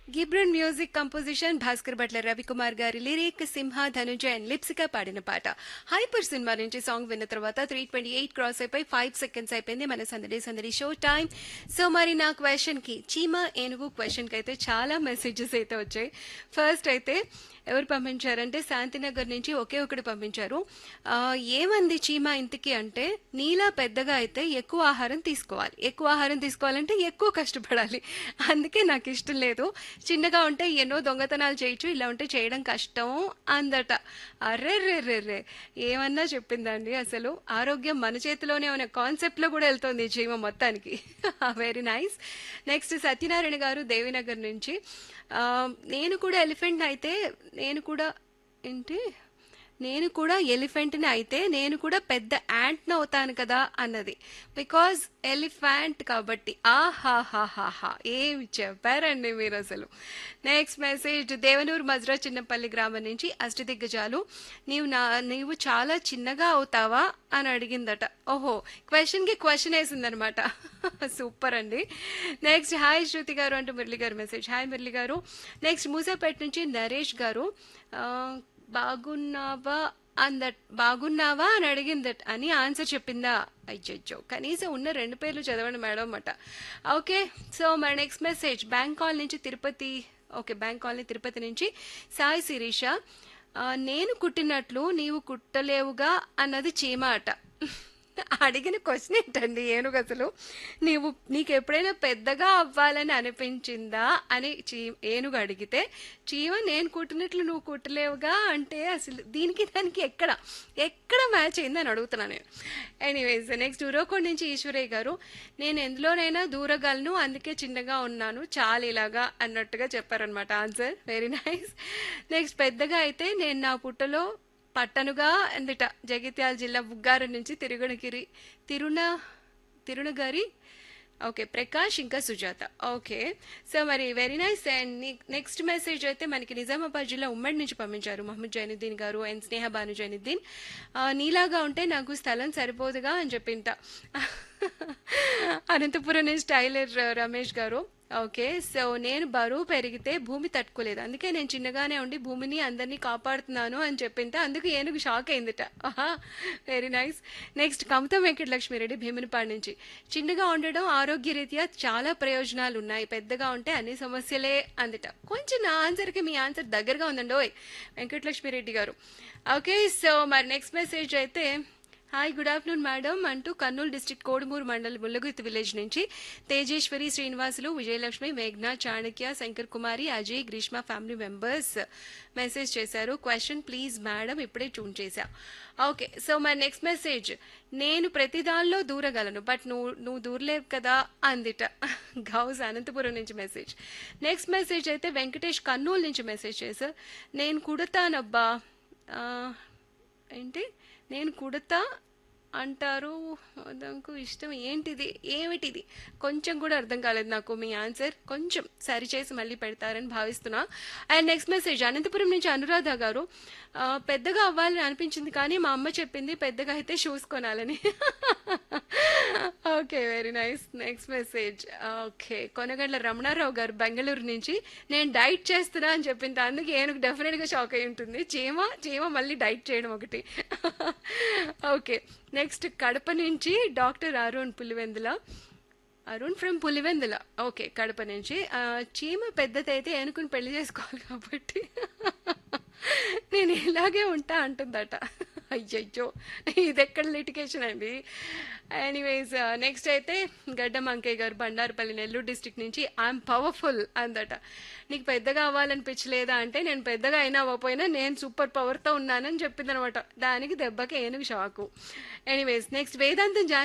Ghibran music composition Bhaskar Bhatla Ravikumar గారి lyric Simha Dhanunjay and Lipsika పాడిన పాట హైపర్ సినిమా నుంచి సాంగ్ విన్న తర్వాత త్రీ ట్వంటీ ఎయిట్ క్రాస్ అయిపోయి ఫైవ్ సెకండ్స్ అయిపోయింది మన సందడి సందడి షో టైం సో మరి నా క్వశ్చన్ కి చీమ ఏనుగు క్వశ్చన్ కి అయితే చాలా మెసేజెస్ అయితే వచ్చాయి ఫస్ట్ అయితే ఎవరు పంపించారంటే శాంతినగర్ నుంచి ఒకే ఒకటి పంపించారు ఆ, ఏమంది చీమ ఇంతకి అంటే నీలా పెద్దగా అయితే ఎక్కువ ఆహారం తీసుకోవాలి ఎక్కువ ఆహారం తీసుకోవాలంటే ఎక్కువ కష్టపడాలి అందుకే నాకు ఇష్టం లేదు చిన్నగా ఉంటే ఎన్నో దొంగతనాలు చేయొచ్చు ఇలా ఉంటే చేయడం కష్టం అందట అర్రే రే రే రే ఏమన్నా చెప్పిందండి అసలు ఆరోగ్యం మన చేతిలోనే ఉన్న కాన్సెప్ట్లో కూడా వెళ్తుంది ఈ చీమ మొత్తానికి వెరీ నైస్ నెక్స్ట్ సత్యనారాయణ గారు దేవినగర్ నుంచి ఆ, నేను కూడా ఎలిఫెంట్ అయితే నేను కూడా ఏంటి నేను కూడా ఎలిఫెంట్ని అయితే నేను కూడా పెద్ద యాంట్ని అవుతాను కదా అన్నది బికాజ్ ఎలిఫెంట్ కాబట్టి ఆహాహాహాహా ఏమి చెప్పారండి మీరు అసలు నెక్స్ట్ మెసేజ్ దేవనూరు మజ్రా చిన్నపల్లి గ్రామం నుంచి అష్టదిగ్గజాలు నీవు నా నీవు చాలా చిన్నగా అవుతావా అని అడిగిందట ఓహో క్వశ్చన్కి క్వశ్చన్ వేసిందనమాట సూపర్ అండి నెక్స్ట్ హాయ్ శృతి గారు అంటూ మురళి గారు మెసేజ్ హాయ్ మురళి గారు నెక్స్ట్ మూసాపేట నుంచి నరేష్ గారు ఆ, బాగున్నావా అందట్ బాగున్నావా అని అడిగిందట్ అని ఆన్సర్ చెప్పిందా అయ్యో కనీసం ఉన్న రెండు పేర్లు చదవండి మేడం అట ఓకే సో మరి నెక్స్ట్ మెసేజ్ బ్యాంక్ కాల్ నుంచి Tirupati okay bank colony Tirupati నుంచి సాయి శిరీష ఆ, నేను కుట్టినట్లు నీవు కుట్టలేవుగా అన్నది చీమ అట అడిగిన క్వశ్చన్ ఏంటండి ఏనుగు అసలు నీవు నీకు ఎప్పుడైనా పెద్దగా అవ్వాలని అనిపించిందా అని చీ ఏనుగు అడిగితే చీమ నేను కుట్టినట్లు నువ్వు కుట్టలేవుగా అంటే అసలు దీనికి దానికి ఎక్కడ ఎక్కడ మ్యాచ్ అయింది అని అడుగుతున్నాను నేను ఎనీవేస్ నెక్స్ట్ ఉరోకోడ్ నుంచి ఈశ్వరయ్య గారు నేను ఎందులోనైనా దూరగలను అందుకే చిన్నగా ఉన్నాను చాలా ఇలాగా అన్నట్టుగా చెప్పారనమాట ఆన్సర్ వెరీ నైస్ నెక్స్ట్ పెద్దగా అయితే నేను నా పుట్టలో పట్టనుగా అందిట జగిత్యాల జిల్లా బుగ్గారం నుంచి తిరుగణగిరి తిరుణ తిరుణగారి ఓకే ప్రకాష్ ఇంకా సుజాత ఓకే సో మరి very nice and next message అయితే మనకి నిజామాబాద్ జిల్లా ఉమ్మడి నుంచి పంపించారు మహమ్మద్ జైనుద్దీన్ గారు అండ్ స్నేహ భాను జైనుద్దీన్ ఆ, నీలాగా ఉంటే నాకు స్థలం సరిపోదుగా అని చెప్పింట అనంతపురం నుంచి టైలర్ రమేష్ గారు ఓకే సో నేను బరువు పెరిగితే భూమి తట్టుకోలేదు అందుకే నేను చిన్నగానే ఉండి భూమిని అందరినీ కాపాడుతున్నాను అని చెప్పింటే అందుకు ఏనుగు షాక్ అయిందిట ఆహా very nice next Kamatham Venkatalakshmireddy Bheemunipadu నుంచి చిన్నగా ఉండడం ఆరోగ్యరీత్యా చాలా ప్రయోజనాలు ఉన్నాయి పెద్దగా ఉంటే అన్ని సమస్యలే అందుట కొంచెం నా ఆన్సర్కి మీ ఆన్సర్ దగ్గరగా ఉందండి ఓయ్ వెంకటలక్ష్మిరెడ్డి గారు ఓకే సో మరి నెక్స్ట్ మెసేజ్ అయితే హాయ్ గుడ్ ఆఫ్టర్నూన్ మేడం అంటూ కర్నూలు డిస్ట్రిక్ట్ కోడుమూరు మండల్ ముల్లగుర్తి విలేజ్ నుంచి Tejeswari Srinivasulu Vijayalakshmi మేఘ్నా Chanakya Shankar Kumari Ajay Greeshma family members message చేశారు క్వశ్చన్ ప్లీజ్ మేడం ఇప్పుడే ట్యూన్ చేశా ఓకే సో మరి నెక్స్ట్ మెసేజ్ నేను ప్రతి దానిలో దూరగలను బట్ నువ్వు నువ్వు దూరలేవు కదా అందిట గౌస్ అనంతపురం నుంచి మెసేజ్ నెక్స్ట్ మెసేజ్ అయితే వెంకటేష్ కర్నూలు నుంచి మెసేజ్ చేశారు నేను కుడతానబ్బా ఆ, ఏంటి నేను కుడతా అంటారు నాకు ఇష్టం ఏంటిది ఏమిటిది కొంచెం కూడా అర్థం కాలేదు నాకు మీ ఆన్సర్ కొంచెం సరి చేసి మళ్ళీ పెడతారని భావిస్తున్నా అండ్ నెక్స్ట్ మెసేజ్ అనంతపురం నుంచి అనురాధ గారు ఆ, పెద్దగా అవ్వాలని అనిపించింది కానీ మా అమ్మ చెప్పింది పెద్దగా అయితే షూస్ కొనాలని okay very nice next message okay Konagandla Ramanarao గారు బెంగళూరు నుంచి నేను డైట్ చేస్తున్నా అని చెప్పింది అందుకే ఏనుగు డెఫినెట్గా షాక్ అయి ఉంటుంది చీమ చీమ మళ్ళీ డైట్ చేయడం ఒకటి ఓకే నెక్స్ట్ కడప నుంచి doctor Arun Pulivendula Arun from Pulivendula okay Kadapa నుంచి ఆ, చీమ పెద్దదైతే ఏనుకుని పెళ్లి చేసుకోవాలి కాబట్టి నేను ఇలాగే ఉంటా అంటుందట అయ్యయ్యో ఇది ఎక్కడ లిటికేషన్ అండి ఎనీవేస్ నెక్స్ట్ అయితే గడ్డం అంకయ్య గారు బండారుపల్లి నెల్లూరు డిస్టిక్ నుంచి ఐఎమ్ పవర్ఫుల్ అందట నీకు పెద్దగా అవ్వాలనిపించలేదా అంటే నేను పెద్దగా అయినా అవ్వకపోయినా నేను సూపర్ పవర్తో ఉన్నానని చెప్పింది అనమాట దానికి దెబ్బకి ఏనుగు షాకు ఎనీవేస్ నెక్స్ట్ వేదాంతం